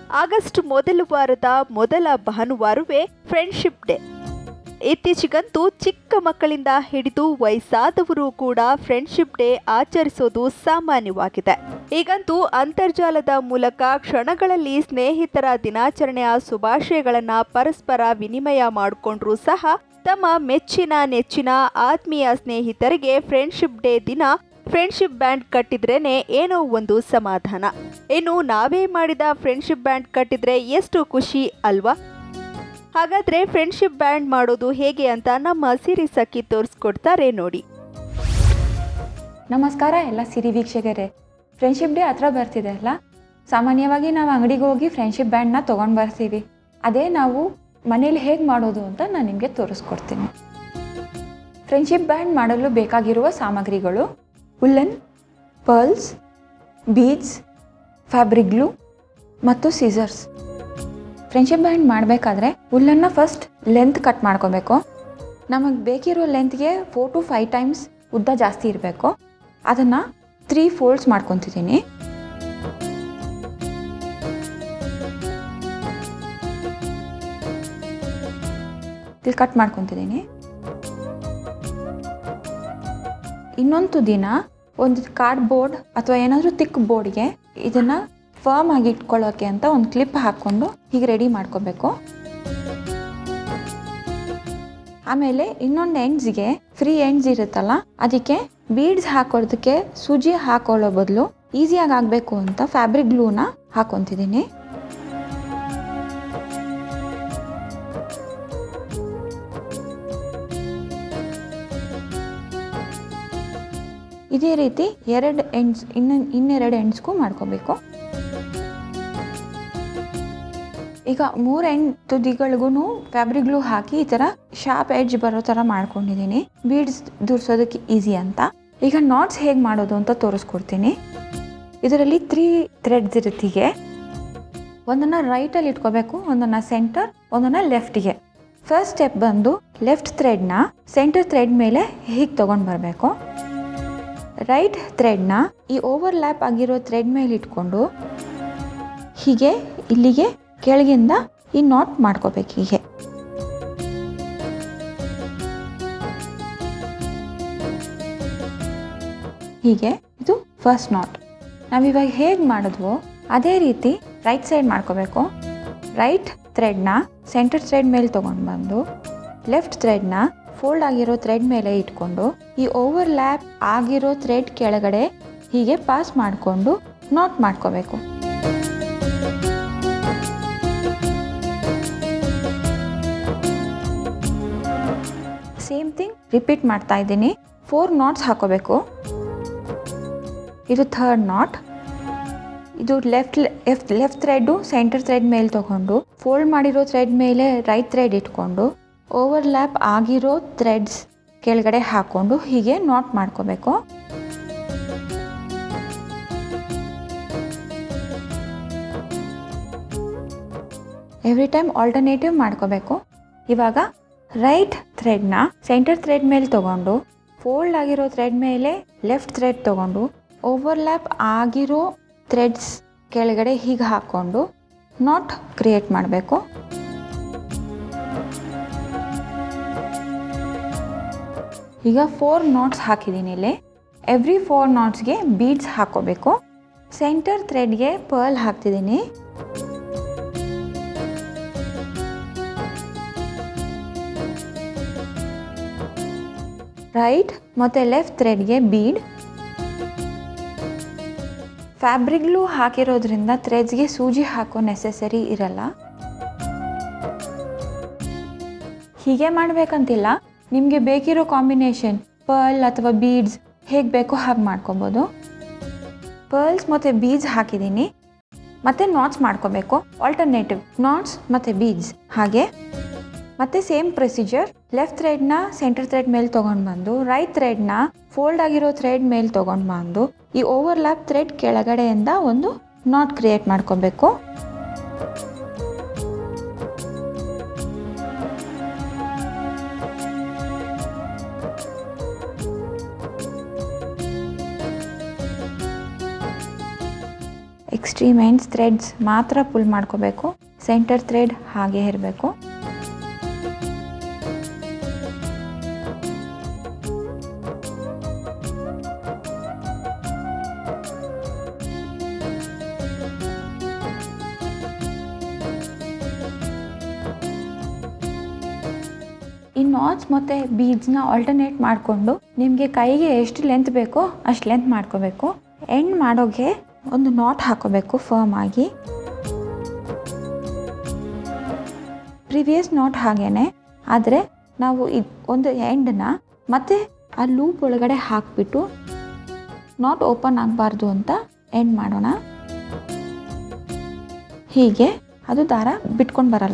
August ಮೊದಲ ವಾರದ ಮೊದಲ ಭಾನುವಾರವೇ ಫ್ರೆಂಡ್ಶಿಪ್ ಡೇ ಇತ್ತೀಚೆಗಂತೂ ಚಿಕ್ಕ ಮಕ್ಕಳಿಂದ ಹಿಡಿದು ವಯಸ್ಸಾದವರು ಕೂಡ ಫ್ರೆಂಡ್ಶಿಪ್ ಡೇ ಆಚರಿಸೋದು ಸಾಮಾನ್ಯವಾಗಿದೆ ಈಗಂತೂ ಅಂತರ್ಜಾಲದ ಮೂಲಕ ಕ್ಷಣಗಳಲ್ಲಿ ಸ್ನೇಹಿತರ ದಿನಾಚರಣೆಯ ಶುಭಾಶಯಗಳನ್ನ ಪರಸ್ಪರ ವಿನಿಮಯ ಮಾಡಿಕೊಂಡ್ರೂ ಸಹ ತಮ್ಮ ಮೆಚ್ಚಿನ ನೆಚ್ಚಿನ ಆತ್ಮೀಯ ಸ್ನೇಹಿತರಿಗೆ ಫ್ರೆಂಡ್ಶಿಪ್ ಡೇ ದಿನ ಫ್ರೆಂಡ್ಶಿಪ್ ಬ್ಯಾಂಡ್ ಕಟ್ಟಿದ್ರೇನೆ ಏನೋ ಒಂದು ಸಮಾಧಾನ ಇನ್ನು ನಾವೇ ಮಾಡಿದ ಫ್ರೆಂಡ್ಶಿಪ್ ಬ್ಯಾಂಡ್ ಕಟ್ಟಿದ್ರೆ ಎಷ್ಟು ಖುಷಿ ಅಲ್ವಾ ಹಾಗಾದ್ರೆ ಫ್ರೆಂಡ್ಶಿಪ್ ಬ್ಯಾಂಡ್ ಮಾಡೋದು ಹೇಗೆ ಅಂತ ನಮ್ಮ ಸಿರಿ ಸಖಿ ತೋರಿಸ್ಕೊಡ್ತಾರೆ ನೋಡಿ ನಮಸ್ಕಾರ ಎಲ್ಲ ಸಿರಿ ವೀಕ್ಷಕರೇ ಫ್ರೆಂಡ್ಶಿಪ್ ಡೇ ಹತ್ರ ಬರ್ತಿದೆ ಅಲ್ಲ ಸಾಮಾನ್ಯವಾಗಿ ನಾವು ಅಂಗಡಿಗೆ ಹೋಗಿ ಫ್ರೆಂಡ್ಶಿಪ್ ಬ್ಯಾಂಡ್ನ ತೊಗೊಂಡು ಬರ್ತೀವಿ ಅದೇ ನಾವು ಮನೇಲಿ ಹೇಗೆ ಮಾಡೋದು ಅಂತ ನಾನು ನಿಮಗೆ ತೋರಿಸ್ಕೊಡ್ತೀನಿ ಫ್ರೆಂಡ್ಶಿಪ್ ಬ್ಯಾಂಡ್ ಮಾಡಲು ಬೇಕಾಗಿರುವ ಸಾಮಗ್ರಿಗಳು woollen pearls beads fabric glue ಮತ್ತು ಸೀಸರ್ಸ್ ಫ್ರೆಂಡ್ಶಿಪ್ ಬ್ಯಾಂಡ್ ಮಾಡಬೇಕಾದ್ರೆ ಉಲ್ಲನ್ನ ಫಸ್ಟ್ ಲೆಂತ್ ಕಟ್ ಮಾಡ್ಕೋಬೇಕು ನಮಗೆ ಬೇಕಿರೋ ಲೆಂತ್ಗೆ ಫೋರ್ ಟು ಫೈವ್ ಟೈಮ್ಸ್ ಉದ್ದ ಜಾಸ್ತಿ ಇರಬೇಕು ಅದನ್ನು ತ್ರೀ ಫೋಲ್ಡ್ಸ್ ಮಾಡ್ಕೊತಿದ್ದೀನಿ ಇಲ್ಲಿ ಕಟ್ ಮಾಡ್ಕೊತಿದ್ದೀನಿ ಇನ್ನೊಂದು ದಿನ ಒಂದು ಕಾರ್ಡ್ ಬೋರ್ಡ್ ಅಥವಾ ಏನಾದರೂ ತಿಕ್ ಬೋರ್ಡ್ಗೆ ಇದನ್ನು ಫರ್ಮ್ ಆಗಿ ಇಟ್ಕೊಳ್ಳೋಕೆ ಅಂತ ಒಂದು ಕ್ಲಿಪ್ ಹಾಕ್ಕೊಂಡು ಹೀಗೆ ರೆಡಿ ಮಾಡ್ಕೋಬೇಕು ಆಮೇಲೆ ಇನ್ನೊಂದು ಎಂಡ್ಸ್ಗೆ ಫ್ರೀ ಎಂಡ್ಸ್ ಇರುತ್ತಲ್ಲ ಅದಕ್ಕೆ ಬೀಡ್ಸ್ ಹಾಕೊಳ್ಳೋದಕ್ಕೆ ಸೂಜಿ ಹಾಕೊಳ್ಳೋ ಬದಲು ಈಸಿಯಾಗಿ ಆಗಬೇಕು ಅಂತ ಫ್ಯಾಬ್ರಿಕ್ ಗ್ಲೂನ ಹಾಕೊತಿದ್ದೀನಿ ಇದೇ ರೀತಿ ಎರಡು ಎಂಡ್ಸ್ ಇನ್ನು ಇನ್ನೆರಡು ಎಂಡ್ಸ್ಗೂ ಮಾಡ್ಕೋಬೇಕು ಈಗ ಮೂರು ಎಂಡ್ ತುದಿಗಳಿಗೂ ಫ್ಯಾಬ್ರಿಕ್ ಗ್ಲೂ ಹಾಕಿ ಈ ಥರ ಶಾರ್ಪ್ ಎಡ್ಜ್ ಬರೋ ಥರ ಮಾಡ್ಕೊಂಡಿದ್ದೀನಿ ಬೀಡ್ಸ್ ದುರ್ಸೋದಕ್ಕೆ ಈಸಿ ಅಂತ ಈಗ ನಾಟ್ಸ್ ಹೇಗೆ ಮಾಡೋದು ಅಂತ ತೋರಿಸ್ಕೊಡ್ತೀನಿ ಇದರಲ್ಲಿ ತ್ರೀ ಥ್ರೆಡ್ಸ್ ಇರುತ್ತೀಗೆ ಒಂದನ್ನು ರೈಟಲ್ಲಿ ಇಟ್ಕೋಬೇಕು ಒಂದನ್ನು ಸೆಂಟರ್ ಒಂದನ್ನು ಲೆಫ್ಟಿಗೆ ಫಸ್ಟ್ ಸ್ಟೆಪ್ ಬಂದು ಲೆಫ್ಟ್ ಥ್ರೆಡ್ನ ಸೆಂಟರ್ ಥ್ರೆಡ್ ಮೇಲೆ ಹೀಗೆ ತೊಗೊಂಡು ಬರಬೇಕು ರೈಟ್ ಥ್ರೆಡ್ನ ಈ ಓವರ್ ಲ್ಯಾಪ್ ಆಗಿರೋ ಥ್ರೆಡ್ ಮೇಲೆ ಇಟ್ಕೊಂಡು ಹೀಗೆ ಇಲ್ಲಿಗೆ ಕೆಳಗಿಂದ ಈ ನಾಟ್ ಮಾಡ್ಕೋಬೇಕು ಹೀಗೆ ಹೀಗೆ ಇದು ಫಸ್ಟ್ ನಾಟ್ ನಾವಿವಾಗ ಹೇಗೆ ಮಾಡಿದ್ವೋ ಅದೇ ರೀತಿ ರೈಟ್ ಸೈಡ್ ಮಾಡ್ಕೋಬೇಕು ರೈಟ್ ಥ್ರೆಡ್ನ ಸೆಂಟರ್ ಥ್ರೆಡ್ ಮೇಲೆ ತೊಗೊಂಡು ಬಂದು ಲೆಫ್ಟ್ ಥ್ರೆಡ್ನ ಫೋಲ್ಡ್ ಆಗಿರೋ ಥ್ರೆಡ್ ಮೇಲೆ ಇಟ್ಕೊಂಡು ಈ ಓವರ್ ಲ್ಯಾಪ್ ಆಗಿರೋ ಥ್ರೆಡ್ ಕೆಳಗಡೆ ಹೀಗೆ ಪಾಸ್ ಮಾಡಿಕೊಂಡು ನಾಟ್ ಮಾಡ್ಕೋಬೇಕು ಸೇಮ್ ಥಿಂಗ್ ರಿಪೀಟ್ ಮಾಡ್ತಾ ಇದ್ದೀನಿ ಫೋರ್ ನಾಟ್ಸ್ ಹಾಕೋಬೇಕು ಇದು ಥರ್ಡ್ ನಾಟ್ ಇದು left left left thread centre thread ಮೇಲೆ ತೊಗೊಂಡು ಫೋಲ್ಡ್ ಮಾಡಿರೋ ಥ್ರೆಡ್ ಮೇಲೆ ರೈಟ್ ಥ್ರೆಡ್ ಇಟ್ಕೊಂಡು ಓವರ್ ಲ್ಯಾಪ್ ಆಗಿರೋ ಥ್ರೆಡ್ಸ್ ಕೆಳಗಡೆ ಹಾಕ್ಕೊಂಡು ಹೀಗೆ ನಾಟ್ ಮಾಡ್ಕೋಬೇಕು ಎವ್ರಿ ಟೈಮ್ ಆಲ್ಟರ್ನೇಟಿವ್ ಮಾಡ್ಕೋಬೇಕು ಇವಾಗ ರೈಟ್ ಥ್ರೆಡ್ನ ಸೆಂಟರ್ ಥ್ರೆಡ್ ಮೇಲೆ ತೊಗೊಂಡು ಫೋಲ್ಡ್ ಆಗಿರೋ ಥ್ರೆಡ್ ಮೇಲೆ ಲೆಫ್ಟ್ ಥ್ರೆಡ್ ತೊಗೊಂಡು ಓವರ್ಲ್ಯಾಪ್ ಆಗಿರೋ ಥ್ರೆಡ್ಸ್ ಕೆಳಗಡೆ ಹೀಗೆ ಹಾಕ್ಕೊಂಡು ನಾಟ್ ಕ್ರಿಯೇಟ್ ಮಾಡಬೇಕು ಈಗ ಫೋರ್ ನಾಟ್ಸ್ ಹಾಕಿದ್ದೀನಿ ಇಲ್ಲಿ ಎವ್ರಿ ಫೋರ್ ನಾಟ್ಸ್ಗೆ ಬೀಡ್ಸ್ ಹಾಕೋಬೇಕು ಸೆಂಟರ್ ಥ್ರೆಡ್ಗೆ ಪರ್ಲ್ ಹಾಕ್ತಿದ್ದೀನಿ ರೈಟ್ ಮತ್ತು ಲೆಫ್ಟ್ ಥ್ರೆಡ್ಗೆ ಬೀಡ್ ಫ್ಯಾಬ್ರಿಕ್ಲು ಹಾಕಿರೋದ್ರಿಂದ ಥ್ರೆಡ್ಸ್ಗೆ ಸೂಜಿ ಹಾಕೋ ನೆಸೆಸರಿ ಇರಲ್ಲ ಹೀಗೆ ಮಾಡಬೇಕಂತಿಲ್ಲ ನಿಮಗೆ ಬೇಕಿರೋ ಕಾಂಬಿನೇಷನ್ ಪರ್ಲ್ ಅಥವಾ ಬೀಡ್ಸ್ ಹೇಗೆ ಬೇಕೋ ಹಾಗೆ ಮಾಡ್ಕೊಬೋದು ಪರ್ಲ್ಸ್ ಮತ್ತು ಬೀಡ್ಸ್ ಹಾಕಿದ್ದೀನಿ ಮತ್ತು ನಾಟ್ಸ್ ಮಾಡ್ಕೋಬೇಕು ಆಲ್ಟರ್ನೇಟಿವ್ ನಾಟ್ಸ್ ಮತ್ತು ಬೀಡ್ಸ್ ಹಾಗೆ ಮತ್ತು ಸೇಮ್ ಪ್ರೊಸೀಜರ್ ಲೆಫ್ಟ್ ಥ್ರೆಡ್ನ ಸೆಂಟರ್ ಥ್ರೆಡ್ ಮೇಲೆ ತೊಗೊಂಡು ಬಂದು ರೈಟ್ ಥ್ರೆಡ್ನ ಫೋಲ್ಡ್ ಆಗಿರೋ ಥ್ರೆಡ್ ಮೇಲೆ ತೊಗೊಂಡು ಬಂದು ಈ ಓವರ್ ಲ್ಯಾಪ್ ಥ್ರೆಡ್ ಕೆಳಗಡೆಯಿಂದ ಒಂದು ನಾಟ್ ಕ್ರಿಯೇಟ್ ಮಾಡ್ಕೋಬೇಕು ಎಕ್ಸ್ಟ್ರೀಮ್ ಎಂಡ್ಸ್ ಥ್ರೆಡ್ಸ್ ಮಾತ್ರ ಪುಲ್ ಮಾಡ್ಕೋಬೇಕು ಸೆಂಟರ್ ಥ್ರೆಡ್ ಹಾಗೆ ಇರಬೇಕು ಈ ನಾಟ್ಸ್ ಮತ್ತು ಬೀಡ್ಸ್ನ ಆಲ್ಟರ್ನೇಟ್ ಮಾಡಿಕೊಂಡು ನಿಮಗೆ ಕೈಗೆ ಎಷ್ಟು ಲೆಂತ್ ಬೇಕೋ ಅಷ್ಟು ಲೆಂತ್ ಮಾಡ್ಕೋಬೇಕು ಎಂಡ್ ಮಾಡೋಗೆ ಒಂದು ನಾಟ್ ಹಾಕೋಬೇಕು ಫರ್ಮ್ ಆಗಿ ಪ್ರಿವಿಯಸ್ ನಾಟ್ ಹಾಗೇನೆ ಆದರೆ ನಾವು ಇದು ಒಂದು ಎಂಡನ್ನ ಮತ್ತೆ ಆ ಲೂಪ್ ಒಳಗಡೆ ಹಾಕಿಬಿಟ್ಟು ನಾಟ್ ಓಪನ್ ಆಗಬಾರ್ದು ಅಂತ ಎಂಡ್ ಮಾಡೋಣ ಹೀಗೆ ಅದು ದಾರ ಬಿಟ್ಕೊಂಡು ಬರಲ್ಲ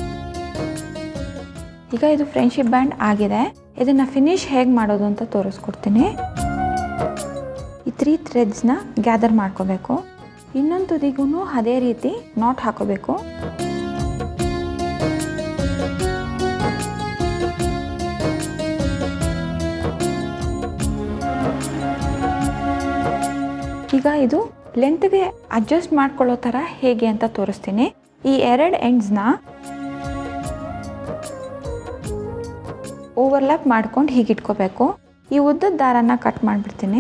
ಈಗ ಇದು ಫ್ರೆಂಡ್ಶಿಪ್ ಬ್ಯಾಂಡ್ ಆಗಿದೆ ಇದನ್ನು ಫಿನಿಶ್ ಹೇಗೆ ಮಾಡೋದು ಅಂತ ತೋರಿಸ್ಕೊಡ್ತೀನಿ ಈ ತ್ರೀ ಥ್ರೆಡ್ಸ್ನ ಗ್ಯಾದರ್ ಮಾಡ್ಕೋಬೇಕು ಇನ್ನೊಂದು ತುದಿಗೂ ಅದೇ ರೀತಿ ನಾಟ್ ಹಾಕೋಬೇಕು ಈಗ ಇದು ಲೆಂತ್ಗೆ ಅಡ್ಜಸ್ಟ್ ಮಾಡ್ಕೊಳ್ಳೋ ಥರ ಹೇಗೆ ಅಂತ ತೋರಿಸ್ತೀನಿ ಈ ಎರಡು ಎಂಡ್ಸ್ನ ಓವರ್ಲ್ಯಾಪ್ ಮಾಡ್ಕೊಂಡು ಹೀಗೆ ಇಟ್ಕೋಬೇಕು ಈ ಉದ್ದದ ದಾರನ ಕಟ್ ಮಾಡಿಬಿಡ್ತೀನಿ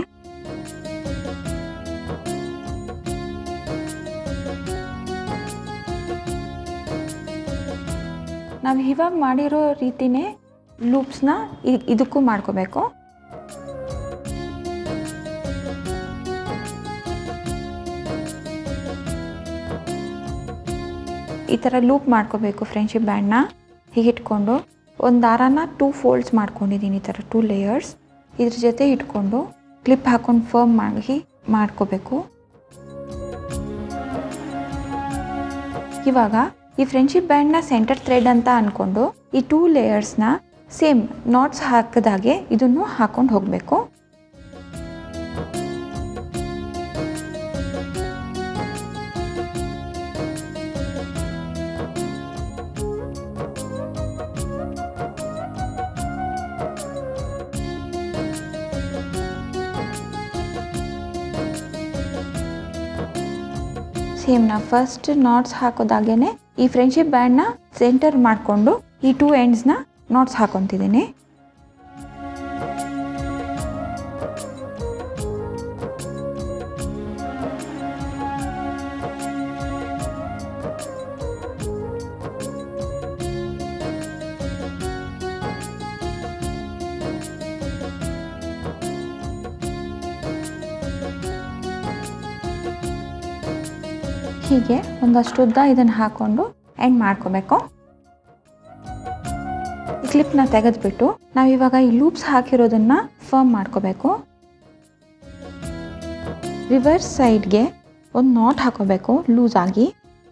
ನಾವು ಇವಾಗ ಮಾಡಿರೋ ರೀತಿನೇ ಲೂಪ್ಸ್ನ ಇದಕ್ಕೂ ಮಾಡ್ಕೋಬೇಕು ಈ ಥರ ಲೂಪ್ ಮಾಡ್ಕೋಬೇಕು ಫ್ರೆಂಡ್ಶಿಪ್ ಬ್ಯಾಂಡ್ನ ಹೀಗೆ ಇಟ್ಕೊಂಡು ಒಂದು ದಾರಾನ ಟೂ ಫೋಲ್ಡ್ಸ್ ಮಾಡ್ಕೊಂಡಿದ್ದೀನಿ ಈ ಥರ ಟೂ ಲೇಯರ್ಸ್ ಇದ್ರ ಜೊತೆ ಇಟ್ಕೊಂಡು ಕ್ಲಿಪ್ ಹಾಕೊಂಡು ಫರ್ಮ್ ಮಾಡಿ ಮಾಡ್ಕೋಬೇಕು ಇವಾಗ ಈ ಫ್ರೆಂಡ್ಶಿಪ್ ಬ್ಯಾಂಡ್ನ ಸೆಂಟರ್ ಥ್ರೆಡ್ ಅಂತ ಅಂದ್ಕೊಂಡು ಈ ಟೂ ಲೇಯರ್ಸ್ನ ಸೇಮ್ ನಾಟ್ಸ್ ಹಾಕಿದಾಗೆ ಇದನ್ನು ಹಾಕೊಂಡು ಹೋಗಬೇಕು ಸೇಮ್ ನಾ ಫಸ್ಟ್ ನಾಟ್ಸ್ ಹಾಕೋದಾಗೇನೆ ಈ ಫ್ರೆಂಡ್ಶಿಪ್ ಬ್ಯಾಂಡ್ನ ಸೆಂಟರ್ ಮಾಡಿಕೊಂಡು ಈ ಟೂ ಎಂಡ್ಸ್ನ ನಾಟ್ಸ್ ಹಾಕೊತಿದ್ದೀನಿ ಹೀಗೆ ಒಂದಷ್ಟು ಉದ್ದ ಇದನ್ನು ಹಾಕೊಂಡು ಎಂಡ್ ಮಾಡ್ಕೋಬೇಕು ಈ ಕ್ಲಿಪ್ನ ತೆಗೆದ್ಬಿಟ್ಟು ನಾವು ಇವಾಗ ಈ ಲೂಪ್ಸ್ ಹಾಕಿರೋದನ್ನ ಫರ್ಮ್ ಮಾಡ್ಕೋಬೇಕು ರಿವರ್ಸ್ ಸೈಡ್ಗೆ ಒಂದು ನಾಟ್ ಹಾಕೋಬೇಕು ಲೂಸ್ ಆಗಿ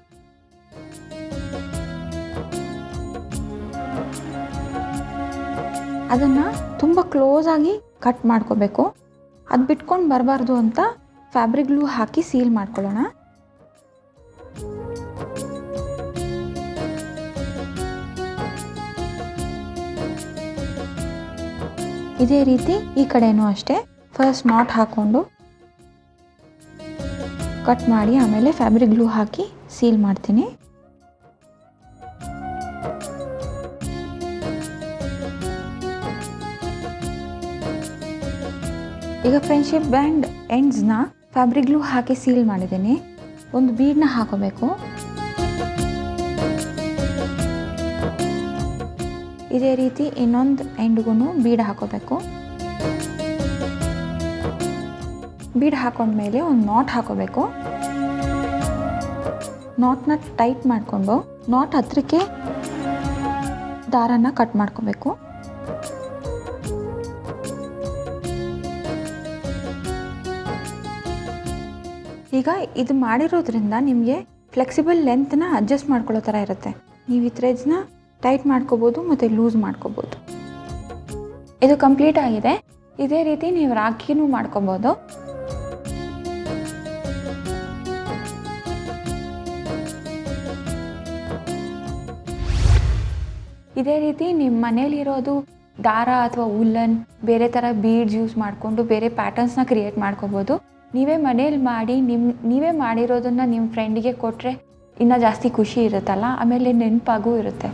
ಅದನ್ನು ತುಂಬ ಕ್ಲೋಸ್ ಆಗಿ ಕಟ್ ಮಾಡ್ಕೋಬೇಕು ಅದು ಬಿಟ್ಕೊಂಡು ಬರಬಾರ್ದು ಅಂತ ಫ್ಯಾಬ್ರಿಕ್ ಗ್ಲೂ ಹಾಕಿ ಸೀಲ್ ಮಾಡ್ಕೊಳ್ಳೋಣ ಇದೇ ರೀತಿ ಈ ಕಡೆನೂ ಅಷ್ಟೇ ಫಸ್ಟ್ ನಾಟ್ ಹಾಕ್ಕೊಂಡು ಕಟ್ ಮಾಡಿ ಆಮೇಲೆ ಫ್ಯಾಬ್ರಿಕ್ ಗ್ಲೂ ಹಾಕಿ ಸೀಲ್ ಮಾಡ್ತೀನಿ ಈಗ ಫ್ರೆಂಡ್ಶಿಪ್ ಬ್ಯಾಂಡ್ ಎಂಡ್ಸ್ನ ಫ್ಯಾಬ್ರಿಕ್ ಗ್ಲೂ ಹಾಕಿ ಸೀಲ್ ಮಾಡಿದ್ದೀನಿ ಒಂದು ಬೀಡ್ನ ಹಾಕೋಬೇಕು ಇದೇ ರೀತಿ ಇನ್ನೊಂದು ಎಂಡ್ಗೂ ಬೀಡ್ ಹಾಕೋಬೇಕು ಬೀಡ್ ಹಾಕೊಂಡ್ಮೇಲೆ ಒಂದು ನಾಟ್ ಹಾಕೋಬೇಕು ನಾಟ್ನ ಟೈಟ್ ಮಾಡಿಕೊಂಡು ನಾಟ್ ಹತ್ರಕ್ಕೆ ದಾರನ ಕಟ್ ಮಾಡ್ಕೋಬೇಕು ಈಗ ಇದು ಮಾಡಿರೋದ್ರಿಂದ ನಿಮಗೆ ಫ್ಲೆಕ್ಸಿಬಲ್ ಲೆಂತ್ನ ಅಡ್ಜಸ್ಟ್ ಮಾಡ್ಕೊಳ್ಳೋ ಥರ ಇರುತ್ತೆ ನೀವು ಈ ಥ್ರೆಡ್ಸ್ನ ಟೈಟ್ ಮಾಡ್ಕೋಬೋದು ಮತ್ತು ಲೂಸ್ ಮಾಡ್ಕೋಬೋದು ಇದು ಕಂಪ್ಲೀಟ್ ಆಗಿದೆ ಇದೇ ರೀತಿ ನೀವು ರಾಖಿನೂ ಮಾಡ್ಕೋಬೋದು ಇದೇ ರೀತಿ ನಿಮ್ಮ ಮನೇಲಿರೋದು ದಾರ ಅಥವಾ ಉಲ್ಲನ್ ಬೇರೆ ಥರ ಬೀಡ್ಸ್ ಯೂಸ್ ಮಾಡಿಕೊಂಡು ಬೇರೆ ಪ್ಯಾಟರ್ನ್ಸ್ನ ಕ್ರಿಯೇಟ್ ಮಾಡ್ಕೋಬೋದು ನೀವೇ ಮನೇಲಿ ಮಾಡಿ ನಿಮ್ಮ ನೀವೇ ಮಾಡಿರೋದನ್ನು ನಿಮ್ಮ ಫ್ರೆಂಡಿಗೆ ಕೊಟ್ಟರೆ ಇನ್ನೂ ಜಾಸ್ತಿ ಖುಷಿ ಇರುತ್ತಲ್ಲ ಆಮೇಲೆ ನೆನಪಾಗೂ ಇರುತ್ತೆ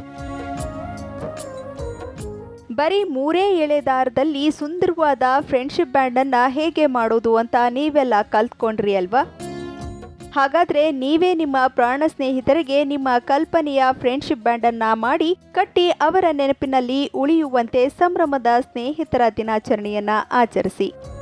ಬರೀ ಮೂರೇ ಎಳೆ ದಾರದಲ್ಲಿ ಸುಂದರವಾದ ಫ್ರೆಂಡ್ಶಿಪ್ ಬ್ಯಾಂಡನ್ನು ಹೇಗೆ ಮಾಡೋದು ಅಂತ ನೀವೆಲ್ಲ ಕಲ್ತ್ಕೊಂಡ್ರಿ ಅಲ್ವಾ ಹಾಗಾದ್ರೆ ನೀವೇ ನಿಮ್ಮ ಪ್ರಾಣ ಸ್ನೇಹಿತರಿಗೆ ನಿಮ್ಮ ಕಲ್ಪನೆಯ ಫ್ರೆಂಡ್ಶಿಪ್ ಬ್ಯಾಂಡನ್ನು ಮಾಡಿ ಕಟ್ಟಿ ಅವರ ನೆನಪಿನಲ್ಲಿ ಉಳಿಯುವಂತೆ ಸಂಭ್ರಮದ ಸ್ನೇಹಿತರ ದಿನಾಚರಣೆಯನ್ನ ಆಚರಿಸಿ